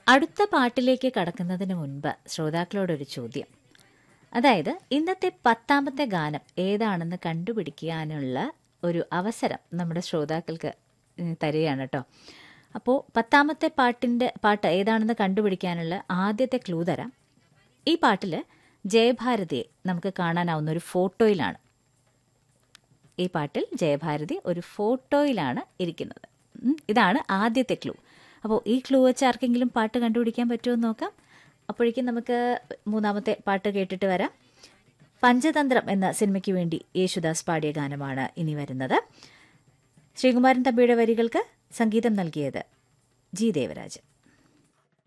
അടുത്ത പാട്ടിലേക്ക് കടക്കുന്നതിന് മുൻപ് ശ്രോതാക്കളോടൊരു ചോദ്യം അതായത് ഇന്നത്തെ പത്താമത്തെ ഗാനം ഏതാണെന്ന് കണ്ടുപിടിക്കാനുള്ള ഒരു അവസരം നമ്മുടെ ശ്രോതാക്കൾക്ക് ഉം, തരികയാണ് കേട്ടോ അപ്പോൾ പത്താമത്തെ പാട്ടിൻ്റെ പാട്ട് ഏതാണെന്ന് കണ്ടുപിടിക്കാനുള്ള ആദ്യത്തെ ക്ലൂ തരാം ഈ പാട്ടിൽ ജയഭാരതിയെ നമുക്ക് കാണാനാവുന്ന ഒരു ഫോട്ടോയിലാണ് ഈ പാട്ടിൽ ജയഭാരതി ഒരു ഫോട്ടോയിലാണ് ഇരിക്കുന്നത് ഉം, ഇതാണ് ആദ്യത്തെ ക്ലൂ അപ്പോൾ ഈ ക്ലൂ വെച്ച് ആർക്കെങ്കിലും പാട്ട് കണ്ടുപിടിക്കാൻ പറ്റുമോ എന്ന് നോക്കാം അപ്പോഴേക്കും നമുക്ക് മൂന്നാമത്തെ പാട്ട് കേട്ടിട്ട് വരാം പഞ്ചതന്ത്രം എന്ന സിനിമയ്ക്ക് വേണ്ടി യേശുദാസ് പാടിയ ഗാനമാണ് ഇനി വരുന്നത് ശ്രീകുമാരൻ തമ്പിയുടെ വരികൾക്ക് സംഗീതം നൽകിയത് ജി ദേവരാജ്